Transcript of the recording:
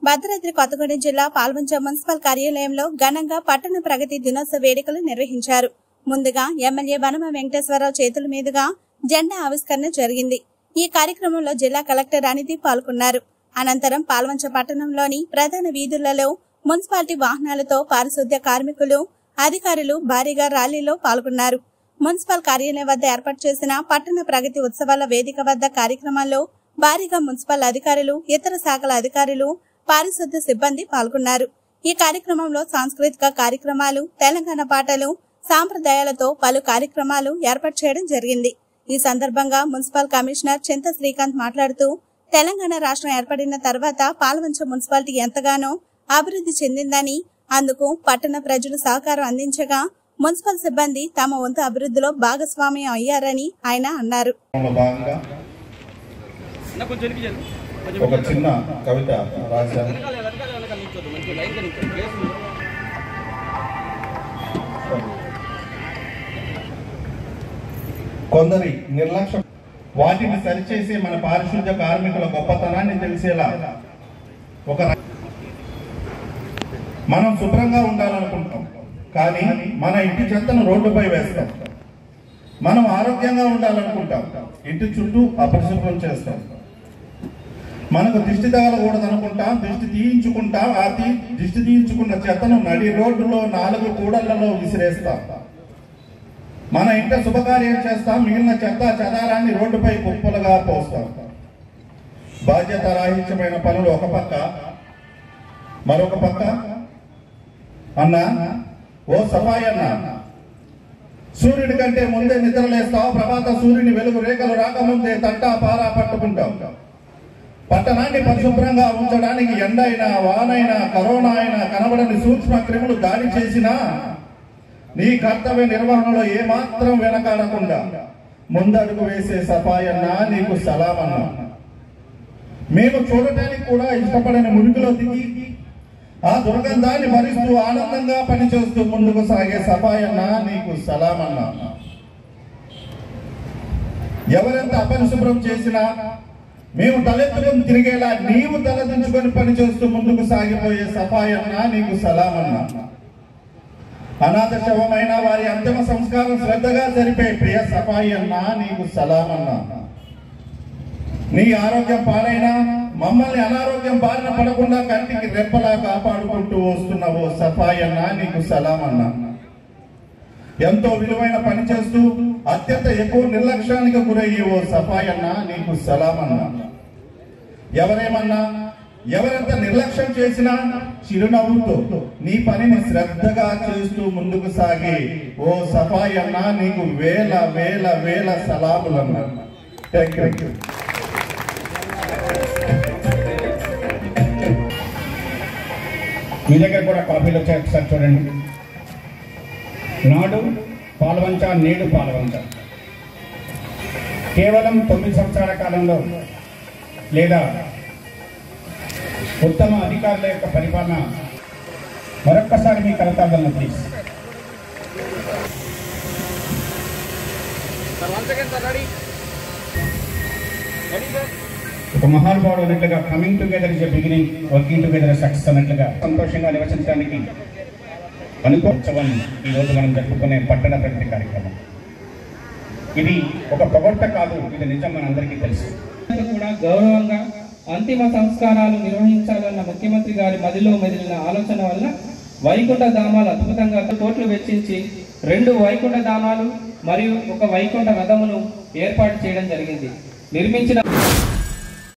భద్రాద్రి కొత్తగూడెం జిల్లా పాల్వంచ మున్సిపల్ కార్యాలయంలో ఘనంగా పట్టణ ప్రగతి దినోత్సవ వేడుకలు నిర్వహించారు ముందుగా ఎమ్మెల్యే వనమ వెంకటేశ్వరరావు చేతుల మీదుగా జెండా ఆవిష్కరణ జరిగింది ఈ కార్యక్రమంలో జిల్లా కలెక్టర్ అనితి పాల్గొన్నారు అనంతరం పాల్వంచ పట్టణంలోని ప్రధాన వీధులలో మున్సిపాలిటీ వాహనాలతో పారిశుద్ధ్య కార్మికులు అధికారులు భారీగా ర్యాలీలో పాల్గొన్నారు మున్సిపల్ కార్యాలయం వద్ద ఏర్పాటు చేసిన పట్టణ ప్రగతి ఉత్సవాల వేదిక వద్ద కార్యక్రమాల్లో భారీగా మున్సిపల్ అధికారులు ఇతర శాఖల అధికారులు పారిశుద్ధ్య సిబ్బంది పాల్గొన్నారు ఈ కార్యక్రమంలో సాంస్కృతిక కార్యక్రమాలు తెలంగాణ పాటలు సాంప్రదాయాలతో పలు కార్యక్రమాలు ఏర్పాటు చేయడం జరిగింది ఈ సందర్భంగా మున్సిపల్ కమిషనర్ చింత శ్రీకాంత్ మాట్లాడుతూ తెలంగాణ రాష్ట్రం ఏర్పడిన తర్వాత పాల్వంచ మున్సిపాలిటీ ఎంతగానో అభివృద్ధి చెందిందని అందుకు పట్టణ ప్రజలు సహకారం అందించగా మున్సిపల్ సిబ్బంది తమ వంతు అభివృద్ధిలో భాగస్వామ్యం అయ్యారని ఆయన అన్నారు లో భాగంగా అన్న కొంచెం వెనక్కి జరుగు. కొంచెం ఒక చిన్న కవిత రాశాను వెనకాల వెనకాల వెనకాల నిల్చోద్దు. మంచిగా లైన్గా నిల్చోద్దు. ప్లేస్ ఉంది. కొందరి నిర్లక్ష్యం వాటిని సరిచేసి మన పారిశుద్ధ్య కార్మికుల గొప్పతనాన్ని తెలిసేలా ఒక ర- మనం శుభ్రంగా ఉండాలనుకుంటాం కానీ మన ఇంటి చెత్తను రోడ్డుపై వేస్తాం మనం ఆరోగ్యంగా ఉండాలనుకుంటాం ఇంటి చుట్టూ అపరిశుభ్రం చేస్తాం మనకు దిష్టి తగలకూడదు అనుకుంటాం దిష్టి తీయించుకుంటాం ఆ తీ- దిష్టి తీయించుకున్న చెత్తను నడి రోడ్డులో నాలుగు కూడళ్లలో విసిరేస్తాం మన ఇంట శుభకార్యం చేస్తాం మిగిలిన చెత్త చెదారాన్ని రోడ్డుపై కుప్పలుగా పోస్తాం బాధ్యత రాహిత్యమైన పనులు ఒక పక్క మరొక పక్క అన్నా ఓ సఫాయి అన్న సూర్యుడి కంటే ముందే నిద్రలేస్తావు ప్రభాత సూర్యుని వెలుగు రేఖలు రాకముందే తట్టా పారా పట్టుకుంటాం పట్టణాన్ని పరిశుభ్రంగా ఉంచడానికి ఎండైనా వానైనా కరోనా అయినా కనబడని సూక్ష్మ క్రిములు దాడి చేసినా నీ కర్తవ్య నిర్వహణలో ఏమాత్రం వెనకాడకుండా ముందడుగు వేసే సఫాయన్నా నీకు సలామన్నా మేము చూడటానికి కూడా ఇష్టపడని మురికిలో దిగి ఆ దుర్గంధాన్ని భరిస్తూ ఆనందంగా పనిచేస్తూ ముందుకు సాగే సఫాయన్నా నీకు సలామన్నా ఎవరెంత అపరిశుభ్రం చేసినా మేము తలెత్తుకొని తిరిగేలా నీవు తలదించుకొని పనిచేస్తూ ముందుకు సాగిపోయే సఫాయన్నా నీకు సలామన్నా అనాథ శవమైన వారి అంతిమ సంస్కారం శ్రద్ధగా జరిపే ప్రియ సఫాయి అన్నా నీకు సలామన్నా నీ ఆరోగ్యం పాడైనా మమ్మల్ని అనారోగ్యం బారిన పడకుండా కంటికి రెప్పలా కాపాడుకుంటూ వస్తున్న ఓ సఫాయి అన్నా నీకు సలామన్నా ఎంతో విలువైన పని చేస్తూ అత్యంత ఎక్కువ నిర్లక్ష్యానికి గురయ్యే ఓ సఫాయి అన్నా నీకు సలామన్నా ఎవరేమన్నా ఎవరెంత నిర్లక్ష్యం చేసినా చిరునవ్వుతో నీ పనిని శ్రద్ధగా చేస్తూ ముందుకు సాగి ఓ సఫాయి అన్నా నీకు వేల వేల వేల సలాములన్నా థ్యాంక్ యూ మీ దగ్గర కూడా కాపీలు వచ్చాయి ఒకసారి చూడండి నాడు పాల్వంచ నేడు పాల్వంచ కేవలం తొమ్మిది సంవత్సరాల కాలంలో లేదా ఉత్తమ అధికారుల యొక్క పరిపాలన మరొక్కసారి మీ కలతాదలను please sir one second sir ready ready sir ఒక మహానుభావుడు అన్నట్లుగా coming together is beginning working together success అన్నట్లుగా సంతోషంగా నివసించడానికి అనుకోత్సవం ఈ రోజు మనం జరుపుకునే పట్టణ ప్రగతి కార్యక్రమం ఇది ఒక పొగడ్త కాదు ఇది నిజం మనందరికీ తెలుసు కూడా గౌరవంగా అంతిమ సంస్కారాలు నిర్వహించాలన్న ముఖ్యమంత్రి గారి మదిలో మెదిలిన ఆలోచన వల్ల వైకుంఠ ధామాలు అద్భుతంగా కోట్లు వెచ్చించి రెండు వైకుంఠ ధామాలు మరియు ఒక వైకుంఠ రథమును ఏర్పాటు చేయడం జరిగింది నిర్మించిన